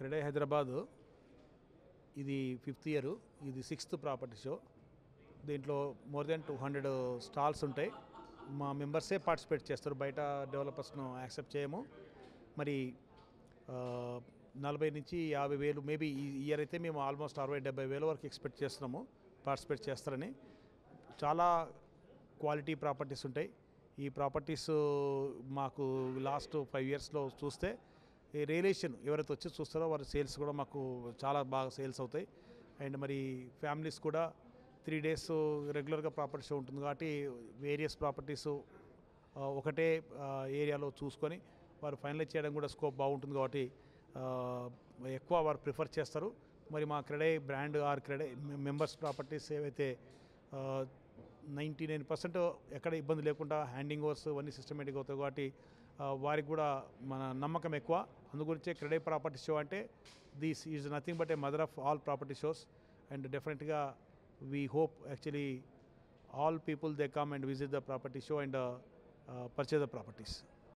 క్రెడే హైదరాబాద్ ఇది fifth year ఇది sixth property show దీంట్లో more than two hundred stalls ఉంటాయి మా మెంబర్సే పార్టిసిపేట్ చేస్తారు బయట డెవలపర్స్ను యాక్సెప్ట్ చేయము మరి ఆ, నలభై నుంచి యాభై వేలు మేబీ ఈ ఇయర్ అయితే మేము ఆల్మోస్ట్ అరవై డెబ్బై వేల వరకు ఎక్స్పెక్ట్ చేస్తున్నాము పార్టిసిపేట్ చేస్తారని చాలా క్వాలిటీ ప్రాపర్టీస్ ఉంటాయి ఈ ప్రాపర్టీస్ మాకు లాస్ట్ ఫైవ్ ఇయర్స్లో చూస్తే ఈ రియలేషన్ ఎవరైతే వచ్చి చూస్తారో వారి సేల్స్ కూడా మాకు చాలా బాగా సేల్స్ అవుతాయి అండ్ మరి ఫ్యామిలీస్ కూడా త్రీ డేస్ రెగ్యులర్గా ప్రాపర్టీ షో ఉంటుంది కాబట్టి వేరియస్ ప్రాపర్టీస్ ఒకటే ఆ, ఏరియాలో చూసుకొని వారు ఫైనలైజ్ చేయడం కూడా స్కోప్ బాగుంటుంది కాబట్టి ఆ, ఎక్కువ వారు ప్రిఫర్ చేస్తారు మరి మా CREDAI brand or CREDAI members properties ఏవైతే నైంటీ నైన్ పర్సెంట్ ఎక్కడ ఇబ్బంది లేకుండా హ్యాండింగ్ ఓవర్స్ ఇవన్నీ సిస్టమేటిక్ అవుతాయి కాబట్టి ఆ, వారికి కూడా మన నమ్మకం ఎక్కువ అందుగురించే క్రెడే ప్రాపర్టీ షో అంటే this is nothing but a mother of all property shows and డెఫినెట్గా we hope actually all people they come and visit the property show and purchase the properties